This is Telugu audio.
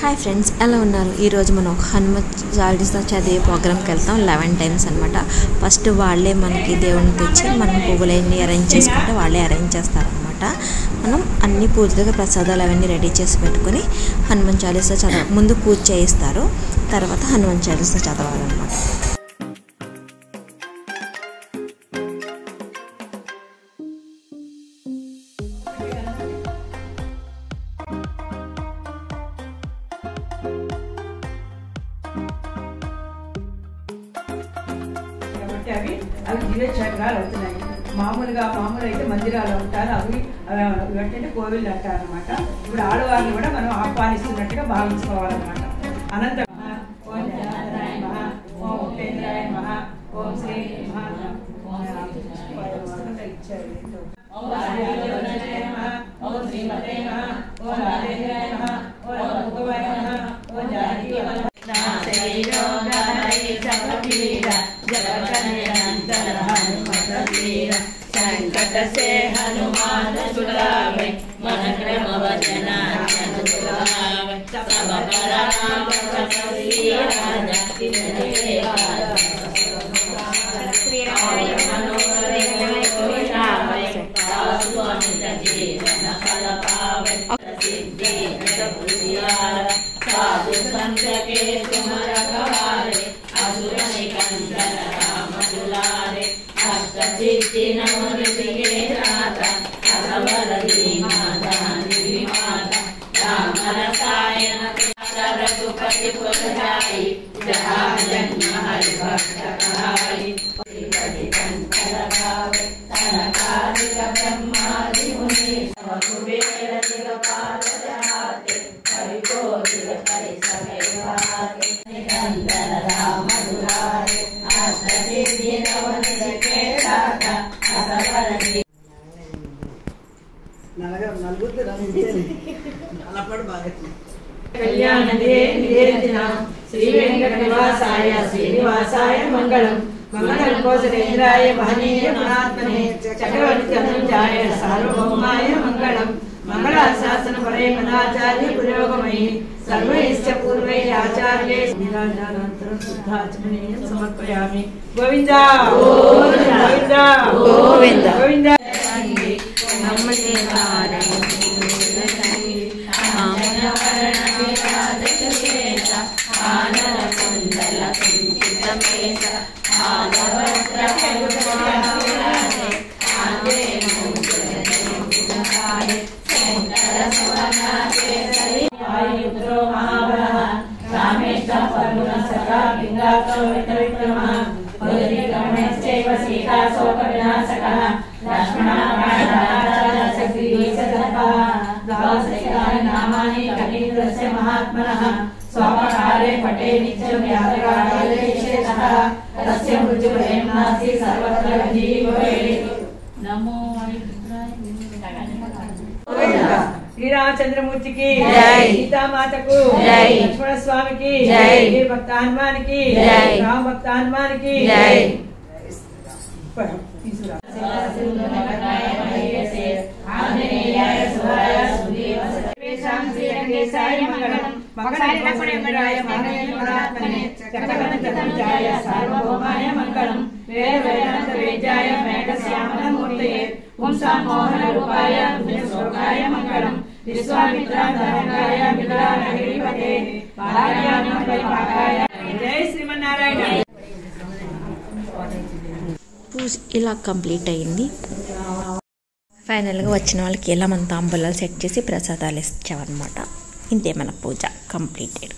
హాయ్ ఫ్రెండ్స్ ఎలా ఉన్నారు ఈరోజు మనం ఒక హనుమత్ చాలీసా చదివే ప్రోగ్రామ్కి వెళ్తాం లెవెన్ టైమ్స్ అనమాట ఫస్ట్ వాళ్ళే మనకి దేవుని తెచ్చి మనం పువ్వులన్నీ అరేంజ్ చేసుకుంటే వాళ్ళే అరేంజ్ చేస్తారనమాట మనం అన్ని పూజలుగా ప్రసాదాలు అవన్నీ రెడీ చేసి పెట్టుకొని హనుమాన్ చాలీసా చదవ ముందు పూజ చేయిస్తారు తర్వాత హనుమాన్ చాలీసా చదవాలన్నమాట కాబట్టి అవి అవి దివ్య చక్రాలు అవుతున్నాయి మామూలుగా మామూలు అయితే మందిరాలు ఉంటారు అవి అవి ఏంటంటే కోవిళ్ళు అంటారు అనమాట ఇప్పుడు ఆడవారిని కూడా మనం ఆహ్వానిస్తున్నట్టుగా భావించుకోవాలన్నమాట అనంత ఓం జనార్దనాయ నమః, ఓం ఉపేంద్రాయ నమః, ఓం శ్రీ మహా ఓం ఇచ్చారు ఏంటో. ఓం రాజేంద్రాయ నమః, ఓం శ్రీమతే నమః, ఓం రాజేంద్రాయ నమః, ఓం రఘువాయ నమః, ఓం జానకి నమః. संकट से हनुमान छुड़ावे मन क्रम वचना छुड़ावे सब पर राम कपि राजा तिन्हे श्री राम मनोरथ कोई रावे साधु अमित जीवन फल पावे सिद्धि बुद्धियार साधु संत के तुम रखवारे असुर निकंदन राम दुलारे अष्ट सिद्धि नव निधि नाथा असवर माता निधि माता राम रसायन रघुपति पुर जाई जहाँ जन्म हरि भक्त कहाई श्रीपति कंठ लगावे तनकारिक ब्रह्मादि मुनि सब कुबेर दिगपाल जहाते कवि कोकिल करि सके भाते निरंतर राम दुलारे अष्ट सिद्धि नव निधि के दाता असवर నలగ నలుగురు రమ్మించేది అలపడు బాగా కళ్యాణ నివేదిన శ్రీ వెంకట నివాసాయ శ్రీనివాసాయ మంగళం మంగళం కోసరేంద్రాయ మహనీయ గుణాత్మనే చక్రవర్తి ధనుంజాయ సార్వభౌమాయ మంగళం మంగళాశాసన పరే మదాచార్య పురోగమై సర్వైశ్చ పూర్వై ఆచార్యే నిరాజానంతరం శుద్ధాచమనీయం సమర్పయామి గోవింద గోవింద గోవింద. గోవింద వాయుపుత్రో మహాబలః రామేష్టం పర్వుణ సఖా పింగాతో విక్రమః ఉదరిక్రమణశ్చైవ సీతా శోక వినాశకః లక్ష్మణారాయణాచార్య నామాని కవీంద్రస్య మహాత్మనః స్వపకారే పటే నిత్యం యాదగాడే విశేషః తస్య మృత్యుభయం నాస్తి సర్వత్ర జీవేత్ నమో హరిపుత్రాయ శ్రీరామచంద్రమూర్తికి జై. సీతామాతకు జై. లక్ష్మణ స్వామికి జై. వీర భక్త హనుమానికి జై. రామ భక్త హనుమానికి జై. తీసుకురా సార్వభౌమాయ మంగళం వేద వేదాంత వేద్యాయ మేఘశ్యామల మూర్తయే పుంసామోహన రూపాయ శ్లోకాయ మంగళం విశ్వామిత్రాయ మిత్రానగిరిపతే భార్యాణం పరిపాకాయ జై శ్రీమన్నారాయణ పూజ ఇలా కంప్లీట్ అయింది ఫైనల్గా వచ్చిన వాళ్ళకి ఇలా మన తాంబూలాలు సెట్ చేసి ప్రసాదాలు ఇచ్చామన్నమాట ఇంతే మన పూజ కంప్లీటెడ్